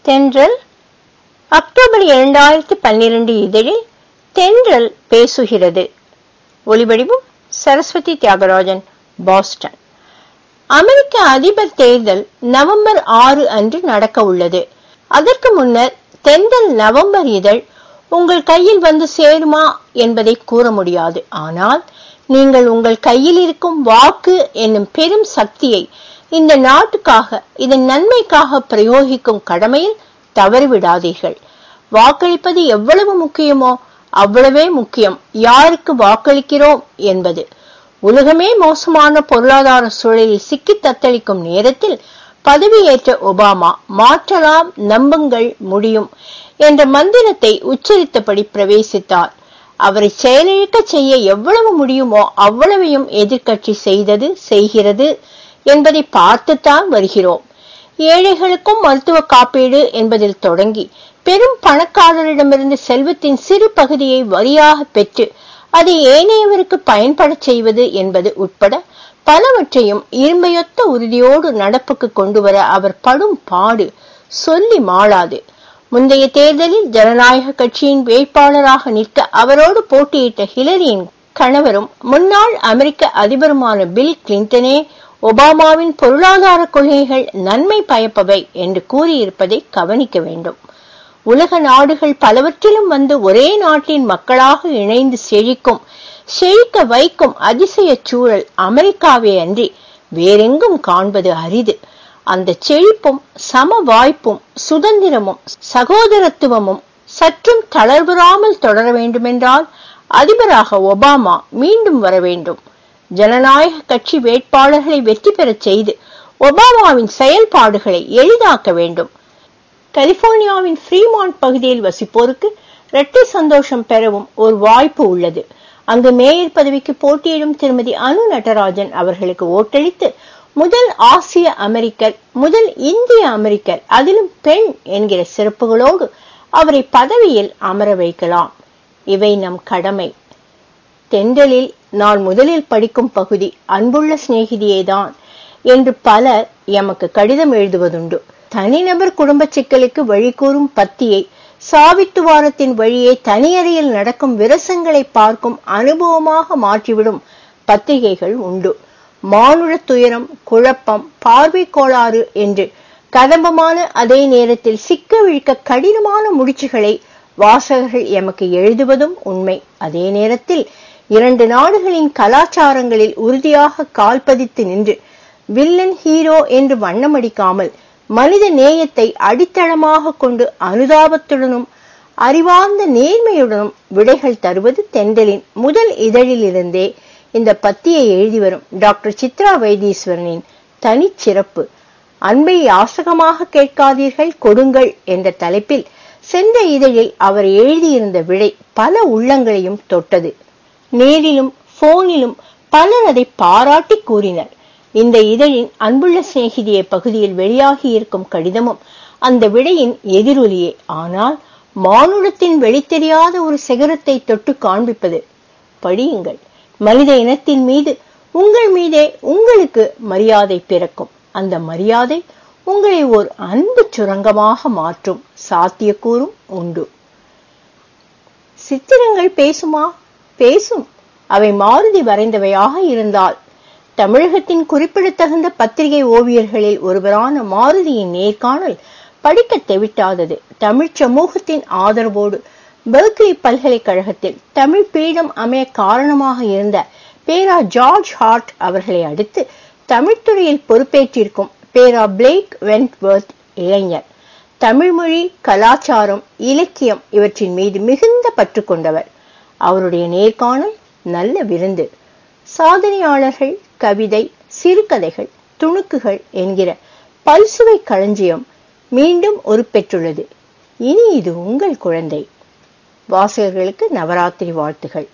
தென்றல் அக்டோபர் இரண்டாயிரத்தி பன்னிரண்டு இதழில் தென்றல் பேசுகிறது ஒலிவடிவம் சரஸ்வதி தியாகராஜன் பாஸ்டன் அமெரிக்க அதிபர் தேர்தல் நவம்பர் ஆறு அன்று நடக்க உள்ளது அதற்கு முன்னர் தென்றல் நவம்பர் இதழ் உங்கள் கையில் வந்து சேருமா என்பதை கூற முடியாது ஆனால் நீங்கள் உங்கள் கையில் இருக்கும் வாக்கு என்னும் பெரும் சக்தியை இந்த நாட்டுக்காக இதன் நன்மைக்காக பிரயோகிக்கும் கடமையில் தவறிவிடாதீர்கள் வாக்களிப்பது எவ்வளவு முக்கியமோ அவ்வளவே முக்கியம் யாருக்கு வாக்களிக்கிறோம் என்பது உலகமே மோசமான பொருளாதார சூழலில் சிக்கி தத்தளிக்கும் நேரத்தில் பதவியேற்ற ஒபாமா மாற்றலாம் நம்புங்கள் முடியும் என்ற மந்திரத்தை உச்சரித்தபடி பிரவேசித்தார் அவரை செயலிழக்க செய்ய எவ்வளவு முடியுமோ அவ்வளவையும் எதிர்க்கட்சி செய்தது செய்கிறது என்பதை பார்த்துத்தான் வருகிறோம் ஏழைகளுக்கும் மருத்துவ காப்பீடு என்பதில் தொடங்கி பெரும் பணக்காரரிடமிருந்து செல்வத்தின் சிறு பகுதியை வரியாக பெற்று அதை ஏனையவருக்கு பயன்படச் செய்வது என்பது உட்பட பலவற்றையும் இருமையொத்த உறுதியோடு நடப்புக்கு கொண்டுவர அவர் படும் பாடு சொல்லி மாளாது முந்தைய தேர்தலில் ஜனநாயக கட்சியின் வேட்பாளராக நிற்க அவரோடு போட்டியிட்ட ஹிலரியின் கணவரும் முன்னாள் அமெரிக்க அதிபருமான பில் கிளின்டனே ஒபாமாவின் பொருளாதார கொள்கைகள் நன்மை பயப்பவை என்று கூறியிருப்பதை கவனிக்க வேண்டும் உலக நாடுகள் பலவற்றிலும் வந்து ஒரே நாட்டின் மக்களாக இணைந்து செழிக்கும் செழிக்க வைக்கும் அதிசய சூழல் அமெரிக்காவே அன்றி வேறெங்கும் காண்பது அரிது அந்த செழிப்பும் சம வாய்ப்பும் சுதந்திரமும் சகோதரத்துவமும் சற்றும் தளர்வுறாமல் தொடர வேண்டுமென்றால் அதிபராக ஒபாமா மீண்டும் வர வேண்டும் ஜனநாயக கட்சி வேட்பாளர்களை வெற்றி பெறச் செய்து ஒபாமாவின் செயல்பாடுகளை எளிதாக்க வேண்டும் கலிபோர்னியாவின் ஃப்ரீமாண்ட் பகுதியில் வசிப்போருக்கு இரட்டை சந்தோஷம் பெறவும் ஒரு வாய்ப்பு உள்ளது அங்கு மேயர் பதவிக்கு போட்டியிடும் திருமதி அனு நடராஜன் அவர்களுக்கு ஓட்டளித்து முதல் ஆசிய அமெரிக்கர் முதல் இந்திய அமெரிக்கர் அதிலும் பெண் என்கிற சிறப்புகளோடு அவரை பதவியில் அமர வைக்கலாம் இவை நம் கடமை தென்றலில் நான் முதலில் படிக்கும் பகுதி அன்புள்ள சிநேகிதியேதான் என்று பலர் எமக்கு கடிதம் எழுதுவதுண்டு தனிநபர் குடும்ப சிக்கலுக்கு வழிகூறும் பத்தியை சாவித்துவாரத்தின் வழியே தனியறையில் நடக்கும் விரசங்களை பார்க்கும் அனுபவமாக மாற்றிவிடும் பத்திரிகைகள் உண்டு மானுட துயரம் குழப்பம் பார்வை கோளாறு என்று கதம்பமான அதே நேரத்தில் சிக்க விழிக்க கடினமான முடிச்சுகளை வாசகர்கள் எமக்கு எழுதுவதும் உண்மை அதே நேரத்தில் இரண்டு நாடுகளின் கலாச்சாரங்களில் உறுதியாக கால்பதித்து நின்று வில்லன் ஹீரோ என்று வண்ணமடிக்காமல் மனித நேயத்தை அடித்தளமாக கொண்டு அனுதாபத்துடனும் அறிவார்ந்த நேர்மையுடனும் விடைகள் தருவது தென்றலின் முதல் இதழிலிருந்தே இந்த பத்தியை எழுதி வரும் டாக்டர் சித்ரா வைத்தீஸ்வரனின் தனிச்சிறப்பு அன்பை யாசகமாக கேட்காதீர்கள் கொடுங்கள் என்ற தலைப்பில் சென்ற இதழில் அவர் எழுதியிருந்த விடை பல உள்ளங்களையும் தொட்டது நேரிலும் போனிலும் பலர் அதை பாராட்டி கூறினர் இந்த இதழின் அன்புள்ள சிநேகிதிய பகுதியில் வெளியாகி இருக்கும் கடிதமும் அந்த விடையின் எதிரொலியே ஆனால் மானுடத்தின் வெளித்தெரியாத ஒரு சிகரத்தை தொட்டு காண்பிப்பது படியுங்கள் மனித இனத்தின் மீது உங்கள் மீதே உங்களுக்கு மரியாதை பிறக்கும் அந்த மரியாதை உங்களை ஒரு அன்பு சுரங்கமாக மாற்றும் சாத்தியக்கூறும் உண்டு சித்திரங்கள் பேசுமா பேசும் அவை மாருதி வரைந்தவையாக இருந்தால் தமிழகத்தின் குறிப்பிடத்தகுந்த பத்திரிகை ஓவியர்களில் ஒருவரான மாருதியின் நேர்காணல் படிக்க தெவிட்டாதது தமிழ் சமூகத்தின் ஆதரவோடு பெர்க்லி பல்கலைக்கழகத்தில் தமிழ் பீடம் அமைய காரணமாக இருந்த பேரா ஜார்ஜ் ஹார்ட் அவர்களை அடுத்து தமிழ்துறையில் பொறுப்பேற்றிருக்கும் பேரா பிளேக் வென்ட்வர்த் இளைஞர் தமிழ்மொழி கலாச்சாரம் இலக்கியம் இவற்றின் மீது மிகுந்த பற்று கொண்டவர் அவருடைய நேர்காணல் நல்ல விருந்து சாதனையாளர்கள் கவிதை சிறுகதைகள் துணுக்குகள் என்கிற பல்சுவை களஞ்சியம் மீண்டும் உருப்பெற்றுள்ளது இனி இது உங்கள் குழந்தை வாசகர்களுக்கு நவராத்திரி வாழ்த்துகள்